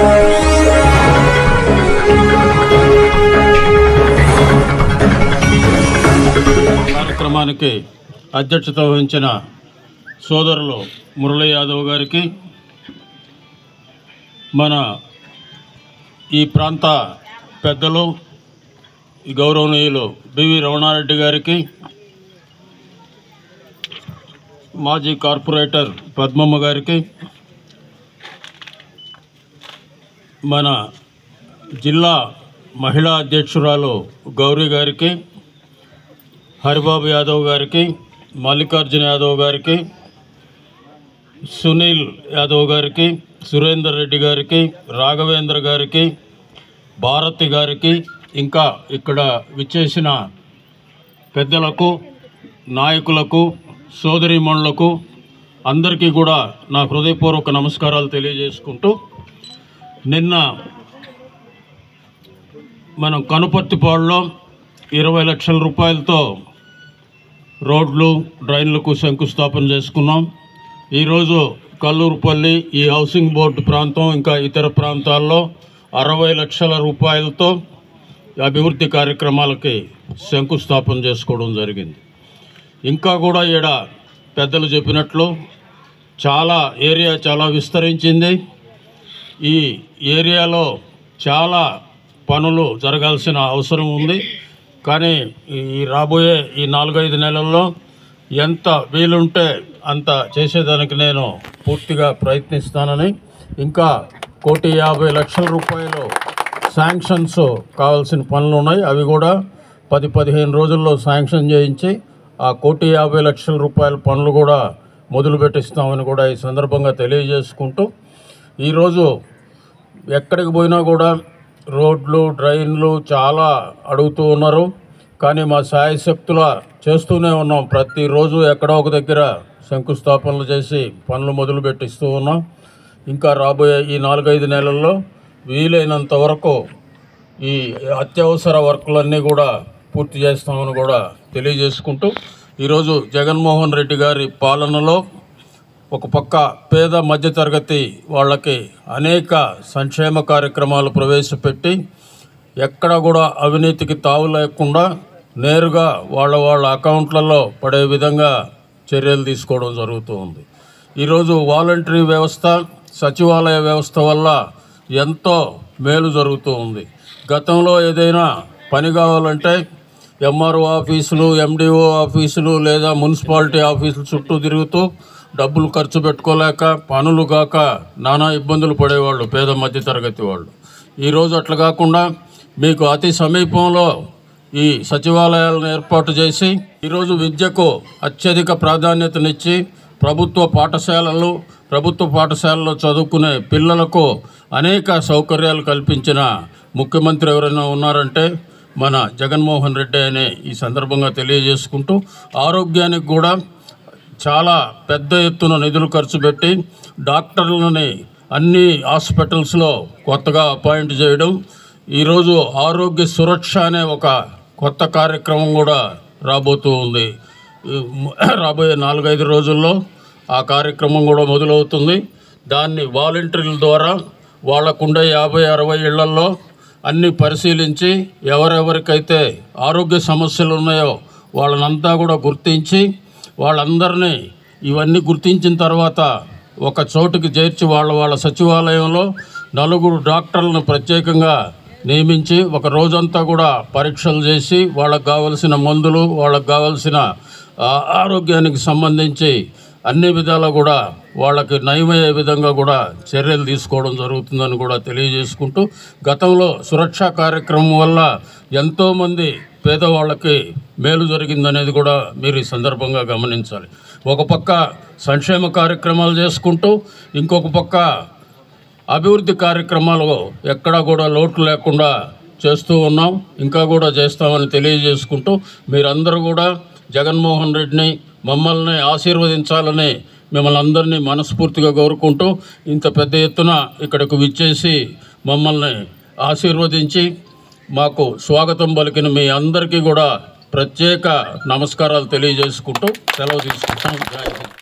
కార్యక్రమానికి అధ్యక్షత వహించిన సోదరులు మురళీ యాదవ్ గారికి మన ఈ ప్రాంత పెద్దలు ఈ గౌరవనీయులు బివి రమణారెడ్డి గారికి మాజీ కార్పొరేటర్ పద్మమ్మ గారికి మన జిల్లా మహిళా అధ్యక్షురాలు గౌరీ గారికి హరిబాబు యాదవ్ గారికి మల్లికార్జున యాదవ్ గారికి సునీల్ యాదవ్ గారికి సురేందర్ రెడ్డి గారికి రాఘవేంద్ర గారికి భారతి గారికి ఇంకా ఇక్కడ విచ్చేసిన పెద్దలకు నాయకులకు సోదరీమణులకు అందరికీ కూడా నా హృదయపూర్వక నమస్కారాలు తెలియజేసుకుంటూ నిన్న మనం కనుపర్తిపాడులో ఇరవై లక్షల రూపాయలతో రోడ్లు డ్రైన్లకు శంకుస్థాపన చేసుకున్నాం ఈరోజు కల్లూరుపల్లి ఈ హౌసింగ్ బోర్డు ప్రాంతం ఇంకా ఇతర ప్రాంతాల్లో అరవై లక్షల రూపాయలతో అభివృద్ధి కార్యక్రమాలకి శంకుస్థాపన చేసుకోవడం జరిగింది ఇంకా కూడా ఈడ పెద్దలు చెప్పినట్లు చాలా ఏరియా చాలా విస్తరించింది ఈ ఏరియాలో చాలా పనులు జరగాల్సిన అవసరం ఉంది కానీ ఈ రాబోయే ఈ నాలుగైదు నెలల్లో ఎంత వీలుంటే అంత చేసేదానికి నేను పూర్తిగా ప్రయత్నిస్తానని ఇంకా కోటి యాభై లక్షల రూపాయలు శాంక్షన్స్ కావాల్సిన పనులు ఉన్నాయి అవి కూడా పది పదిహేను రోజుల్లో శాంక్షన్ చేయించి ఆ కోటి యాభై లక్షల రూపాయల పనులు కూడా మొదలు పెట్టిస్తామని కూడా ఈ సందర్భంగా తెలియజేసుకుంటూ ఈరోజు ఎక్కడికి పోయినా కూడా రోడ్లు డ్రైన్లు చాలా అడుగుతూ ఉన్నారు కానీ మా శాయశక్తుల చేస్తూనే ఉన్నాం ప్రతిరోజు ఎక్కడో ఒక దగ్గర శంకుస్థాపనలు చేసి పనులు మొదలు పెట్టిస్తూ ఉన్నాం ఇంకా రాబోయే ఈ నాలుగైదు నెలల్లో వీలైనంత వరకు ఈ అత్యవసర వర్కులన్నీ కూడా పూర్తి చేస్తామని కూడా తెలియజేసుకుంటూ ఈరోజు జగన్మోహన్ రెడ్డి గారి పాలనలో ఒక పక్క పేద మధ్యతరగతి వాళ్ళకి అనేక సంక్షేమ కార్యక్రమాలు ప్రవేశపెట్టి ఎక్కడ కూడా అవినీతికి తావు లేకుండా నేరుగా వాళ్ళ వాళ్ళ అకౌంట్లలో పడే విధంగా చర్యలు తీసుకోవడం జరుగుతూ ఉంది ఈరోజు వాలంటరీ వ్యవస్థ సచివాలయ వ్యవస్థ వల్ల ఎంతో మేలు జరుగుతూ ఉంది గతంలో ఏదైనా పని కావాలంటే ఎంఆర్ఓ ఆఫీసులు ఎండిఓ ఆఫీసులు లేదా మున్సిపాలిటీ ఆఫీసులు చుట్టూ తిరుగుతూ డబ్బులు ఖర్చు పెట్టుకోలేక పనులు కాక నానా ఇబ్బందులు పడేవాళ్ళు పేద మధ్యతరగతి వాళ్ళు ఈరోజు అట్లా కాకుండా మీకు అతి సమీపంలో ఈ సచివాలయాలను ఏర్పాటు చేసి ఈరోజు విద్యకు అత్యధిక ప్రాధాన్యతనిచ్చి ప్రభుత్వ పాఠశాలలు ప్రభుత్వ పాఠశాలలో చదువుకునే పిల్లలకు అనేక సౌకర్యాలు కల్పించిన ముఖ్యమంత్రి ఎవరైనా ఉన్నారంటే మన జగన్మోహన్ రెడ్డి అనే ఈ సందర్భంగా తెలియజేసుకుంటూ ఆరోగ్యానికి కూడా చాలా పెద్ద ఎత్తున నిధులు ఖర్చు పెట్టి డాక్టర్లని అన్ని హాస్పిటల్స్లో కొత్తగా అపాయింట్ చేయడం ఈరోజు ఆరోగ్య సురక్ష అనే ఒక కొత్త కార్యక్రమం కూడా రాబోతూ ఉంది ఈ మ- రాబోయే నాలుగైదు రోజుల్లో ఆ కార్యక్రమం కూడా మొదలవుతుంది దాన్ని వాలంటీర్ల ద్వారా వాళ్ళకుండే యాభై అరవై ఇళ్లల్లో అన్ని పరిశీలించి ఎవరెవరికైతే ఆరోగ్య సమస్యలు ఉన్నాయో వాళ్ళనంతా కూడా గుర్తించి వాళ్ళందరినీ ఇవన్నీ గుర్తించిన తర్వాత ఒక చోటుకి చేర్చి వాళ్ళ వాళ్ళ సచివాలయంలో నలుగురు డాక్టర్లను ప్రత్యేకంగా నియమించి ఒక రోజంతా కూడా పరీక్షలు చేసి వాళ్ళకు కావలసిన మందులు వాళ్ళకు కావలసిన ఆ, ఆరోగ్యానికి సంబంధించి అన్ని విధాలా కూడా వాళ్ళకి నయమయ్యే విధంగా కూడా చర్యలు తీసుకోవడం జరుగుతుందని కూడా తెలియజేసుకుంటూ గతంలో సురక్షా కార్యక్రమం వల్ల ఎంతోమంది పేదవాళ్ళకి మేలు జరిగిందనేది కూడా మీరు ఈ సందర్భంగా గమనించాలి ఒక పక్క సంక్షేమ కార్యక్రమాలు చేసుకుంటూ ఇంకొక పక్క అభివృద్ధి కార్యక్రమాలు ఎక్కడా కూడా లోటు లేకుండా చేస్తూ ఉన్నాం ఇంకా కూడా చేస్తామని తెలియజేసుకుంటూ మీరందరూ కూడా జగన్మోహన్ రెడ్డిని మమ్మల్ని ఆశీర్వదించాలని మిమ్మల్ని అందరినీ మనస్ఫూర్తిగా కోరుకుంటూ ఇంత పెద్ద ఎత్తున ఇక్కడకు విచ్చేసి మమ్మల్ని ఆశీర్వదించి మాకు స్వాగతం పలికిన మీ అందరికీ కూడా ప్రత్యేక నమస్కారాలు తెలియజేసుకుంటూ సెలవు తీసుకుంటాం జై హింద్